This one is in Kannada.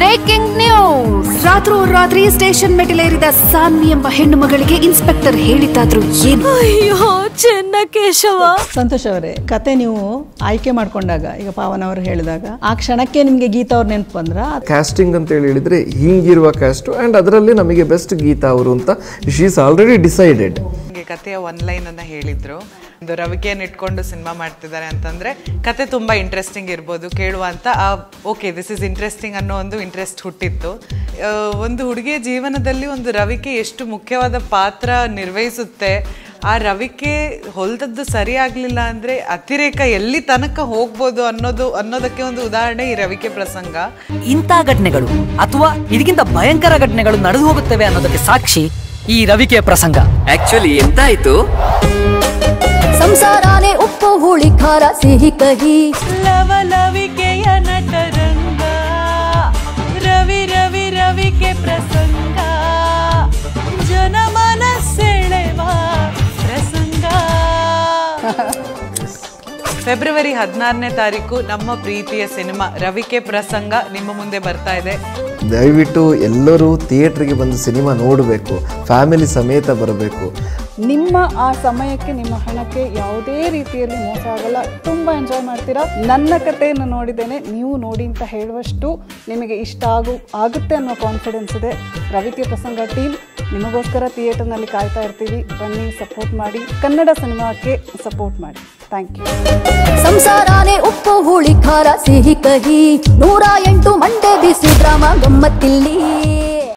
ಬ್ರೇಕಿಂಗ್ ನ್ಯೂಸ್ ರಾತ್ರೋರಾತ್ರಿ ಸ್ಟೇಷನ್ ಮೆಟ್ಟಿಲೇರಿದ ಸಾನ್ವಿ ಎಂಬ ಹೆಣ್ಣು ಮಗಳಿಗೆ ಇನ್ಸ್ಪೆಕ್ಟರ್ ಹೇಳಿದ್ದಾದ್ರು ಏನು ಅಯ್ಯೋ ಚೆನ್ನ ಕೇಶವ ಸಂತೋಷ್ ಅವರೇ ಕತೆ ನೀವು ಆಯ್ಕೆ ಮಾಡ್ಕೊಂಡಾಗ ಈಗ ಪಾವನ್ ಅವರು ಹೇಳಿದಾಗ ಆ ಕ್ಷಣಕ್ಕೆ ನಿಮ್ಗೆ ಗೀತಾ ಅವ್ರ ನೆನಪು ಬಂದ್ರ ಕ್ಯಾಸ್ಟಿಂಗ್ ಅಂತ ಹೇಳಿ ಹೇಳಿದ್ರೆ ಹಿಂಗಿರುವ ಕ್ಯಾಸ್ಟ್ ಅಂಡ್ ಅದರಲ್ಲಿ ನಮಗೆ ಬೆಸ್ಟ್ ಗೀತಾ ಅವರು ಅಂತ ಶಿ ಈಸ್ ಆಲ್ರೆಡಿ ಡಿಸೈಡೆಡ್ ನನಗೆ ಕಥೆಯ ಒನ್ ಲೈನ್ ಅನ್ನ ಹೇಳಿದ್ರು ಒಂದು ರವಿಕೆಯನ್ನು ಇಟ್ಕೊಂಡು ಸಿನಿಮಾ ಮಾಡ್ತಿದ್ದಾರೆ ಅಂತಂದ್ರೆ ಕತೆ ತುಂಬಾ ಇಂಟ್ರೆಸ್ಟಿಂಗ್ ಇರ್ಬೋದು ಕೇಳುವ ಅಂತ ಓಕೆ ದಿಸ್ ಇಸ್ ಇಂಟ್ರೆಸ್ಟಿಂಗ್ ಅನ್ನೋ ಒಂದು ಇಂಟ್ರೆಸ್ಟ್ ಹುಟ್ಟಿತ್ತು ಆ, ಒಂದು ಹುಡುಗಿಯ ಜೀವನದಲ್ಲಿ ಒಂದು ರವಿಕೆ ಎಷ್ಟು ಮುಖ್ಯವಾದ ಪಾತ್ರ ನಿರ್ವಹಿಸುತ್ತೆ ಆ ರವಿಕೆ ಹೊಲ್ದದ್ದು ಸರಿ ಆಗ್ಲಿಲ್ಲ ಅಂದ್ರೆ ಅತಿರೇಕ ಎಲ್ಲಿ ತನಕ ಹೋಗ್ಬೋದು ಅನ್ನೋದು ಅನ್ನೋದಕ್ಕೆ ಒಂದು ಉದಾಹರಣೆ ಈ ರವಿಕೆ ಪ್ರಸಂಗ ಇಂಥ ಘಟನೆಗಳು ಅಥವಾ ಇದಕ್ಕಿಂತ ಭಯಂಕರ ಘಟನೆಗಳು ನಡೆದು ಹೋಗುತ್ತವೆ ಅನ್ನೋದಕ್ಕೆ ಸಾಕ್ಷಿ ಈ ರವಿಕೆಯ ಪ್ರಸಂಗ ಆಕ್ಚುಲಿ ಎಂತಾಯ್ತು ಸಂಸಾರಾನೆ ಉಪ್ಪು ಹುಳಿ ಖಾರ ಸಿಹಿ ಕಹಿ ಲವಲವಿಕೆಯ ನಟರಂಗ ರವಿ ರವಿ ರವಿಕೆ ಪ್ರಸಂಗ ಜನಮನ ಸೆಳೆವ ಪ್ರಸಂಗ ಫೆಬ್ರವರಿ ಹದಿನಾರನೇ ತಾರೀಕು ನಮ್ಮ ಪ್ರೀತಿಯ ಸಿನಿಮಾ ರವಿಕೆ ಪ್ರಸಂಗ ನಿಮ್ಮ ಮುಂದೆ ಬರ್ತಾ ಇದೆ ದಯವಿಟ್ಟು ಎಲ್ಲರೂ ಥಿಯೇಟ್ರಿಗೆ ಬಂದು ಸಿನಿಮಾ ನೋಡಬೇಕು ಫ್ಯಾಮಿಲಿ ಸಮೇತ ಬರಬೇಕು ನಿಮ್ಮ ಆ ಸಮಯಕ್ಕೆ ನಿಮ್ಮ ಹಣಕ್ಕೆ ಯಾವುದೇ ರೀತಿಯಲ್ಲಿ ಮೋಸ ಆಗಲ್ಲ ತುಂಬ ಎಂಜಾಯ್ ಮಾಡ್ತೀರಾ ನನ್ನ ಕಥೆಯನ್ನು ನೋಡಿದ್ದೇನೆ ನೀವು ನೋಡಿ ಅಂತ ಹೇಳುವಷ್ಟು ನಿಮಗೆ ಇಷ್ಟ ಆಗು ಆಗುತ್ತೆ ಅನ್ನೋ ಕಾನ್ಫಿಡೆನ್ಸ್ ಇದೆ ರವಿಕೆ ಪ್ರಸಂಗ ಟೀಮ್ ನಿಮಗೋಸ್ಕರ ಥಿಯೇಟರ್ನಲ್ಲಿ ಕಾಯ್ತಾ ಇರ್ತೀವಿ ಬನ್ನಿ ಸಪೋರ್ಟ್ ಮಾಡಿ ಕನ್ನಡ ಸಿನಿಮಾಕ್ಕೆ ಸಪೋರ್ಟ್ ಮಾಡಿ ಥ್ಯಾಂಕ್ ಯು ಸಂಸಾರಾನೆ ಉಪ್ಪು ಹುಳಿ ಖಾರ ಸಿಹಿ ಕಹಿ ನೂರ ಎಂಟು ಮಂಡೆ ಬಿಸಿ ಡ್ರಾಮ ಗಮ್ಮತ್ತಿಲ್ಲಿ